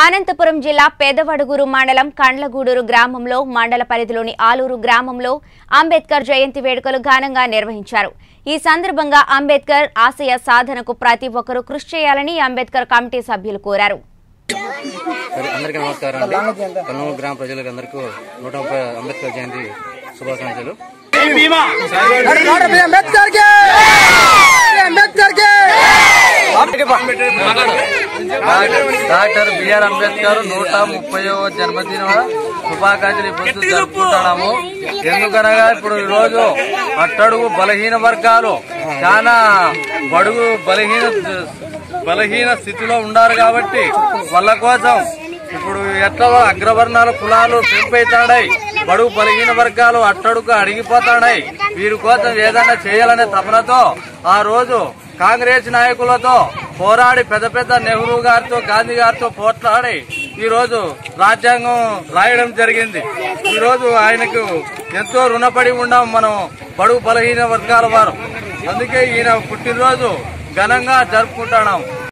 అనంతపురం జిల్లా పెదవడుగురు మండలం కండ్లగూడూరు గ్రామంలో మండల పరిధిలోని ఆలూరు గ్రామంలో అంబేద్కర్ జయంతి వేడుకలు ఘనంగా నిర్వహించారు ఈ సందర్భంగా అంబేద్కర్ ఆశయ సాధనకు ప్రతి ఒక్కరూ కృషి చేయాలని అంబేద్కర్ కమిటీ సభ్యులు కోరారు సరే అందరికీ నమస్కారం అండి కన్నూరు గ్రామ ప్రజలకు అందరికీ నూట ముప్పై అంబేద్కర్ జయంతి శుభాకాంక్షలు అంబేద్కర్ కి అంబేద్కర్ కి డాక్టర్ బిఆర్ అంబేద్కర్ నూట ముప్పైవ జన్మదిన శుభాకాంక్షలు ఇప్పుడు జరుపుకుంటున్నాము ఎందుకనగా ఇప్పుడు ఈ రోజు అట్టడుగు బలహీన వర్గాలు చాలా బడుగు బలహీన బలహీన స్థితిలో ఉన్నారు కాబట్టి వాళ్ళ కోసం ఇప్పుడు ఎట్లా అగ్రవర్ణాల కులాలు పెంపైతాడాయి బడుగు బలహీన వర్గాలు అట్టడుగు అడిగిపోతాడాయి వీరి కోసం ఏదైనా చేయాలనే తపనతో ఆ రోజు కాంగ్రెస్ నాయకులతో పోరాడి పెద్ద పెద్ద నెహ్రూ గారితో గాంధీ గారితో పోట్లాడి ఈ రోజు రాజ్యాంగం రాయడం జరిగింది ఈ రోజు ఆయనకు ఎంతో రుణపడి ఉన్నాం మనం బడుగు బలహీన వర్గాల వారు అందుకే ఈయన పుట్టినరోజు ఘనంగా జరుపుకుంటున్నాం